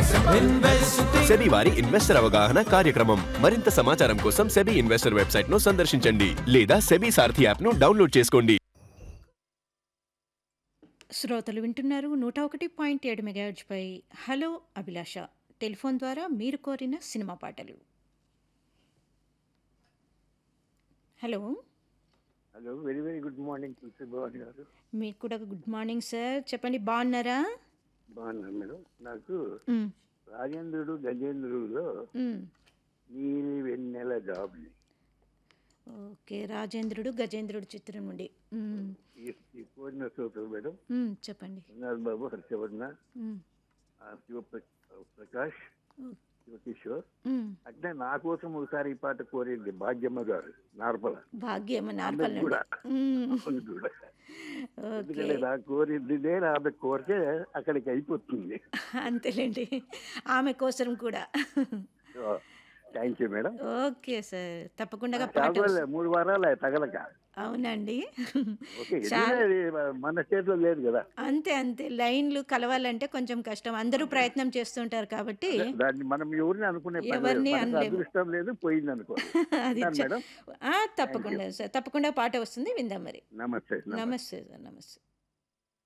SEBI వారి investor అవగాహన కార్యక్రమం మరింత సమాచారం కోసం సెబీ ఇన్వెస్టర్ వెబ్సైట్ ను సందర్శించండి లేదా సెబీ సారథి యాప్ ను డౌన్లోడ్ చేసుకోండి శ్రోతలు వింటున్నారు నూట ఒకటి పాయింట్ ఏడు మెగాహెర్ట్జ్పై హలో అభిలాష టెలిఫోన్ ద్వారా మీరు కోరిన సినిమా పాటలు hello hello very very good morning Tulasi Bhavani garu మీకు కూడా గుడ్ మార్నింగ్ సార్ చెప్పండి బాగున్నారా బాగున్నారు మేడం నాకు మ్, రాజేంద్రుడు గజేంద్రుడులో మ్. నీలి వెన్నెల జాబ్ని ఓకే రాజేంద్రుడు గజేంద్రుడు చిత్రం నుండి మ్, ఈ ఈ కోరిన శ్రోతలు మేడం మ్, చెప్పండి రంగనాథ్ బాబు హర్షవర్ణ మ్, ఆ, శివ ప్ర- ప్రకాష్ శివకిషోర్ మ్. అంటే నా కోసం ఒకసారి ఈ పాట కోరింది భాగ్యమ్మ గారు నార్పల భాగ్యమ నార్పల్ నుండి కూడా. మ్, ఆమె కూడా ఓకే ఎందుకంటే నా కోరింది నేను ఆమె కోరితే అక్కడికి అయిపోతుంది అంతేలేండి ఆమె కోసం కూడా thank you madam okay sir తప్పకుండా చాలా పాట రోజులే, మూడు వారాలే తగలక అవునండి ఓకే చాలా ఇది మన స్టేట్ లో లేదు కదా అంతే అంతే లైన్లు కలవాలంటే కొంచెం కష్టం అందరూ ప్రయత్నం చేస్తుంటారు కాబట్టి దాన్ని మనం ఎవరిని అనుకునే పని లేదు. ఎవరిని మనకు అనలేము. అదృష్టం లేదు పోయింది అనుకో అది ఉంటాను చ- మేడం ఆ, తప్పకుండా సార్ తప్పకుండా పాట వస్తుంది విందాం మరి నమస్తే నమస్తే నమస్తే సార్ నమస్తే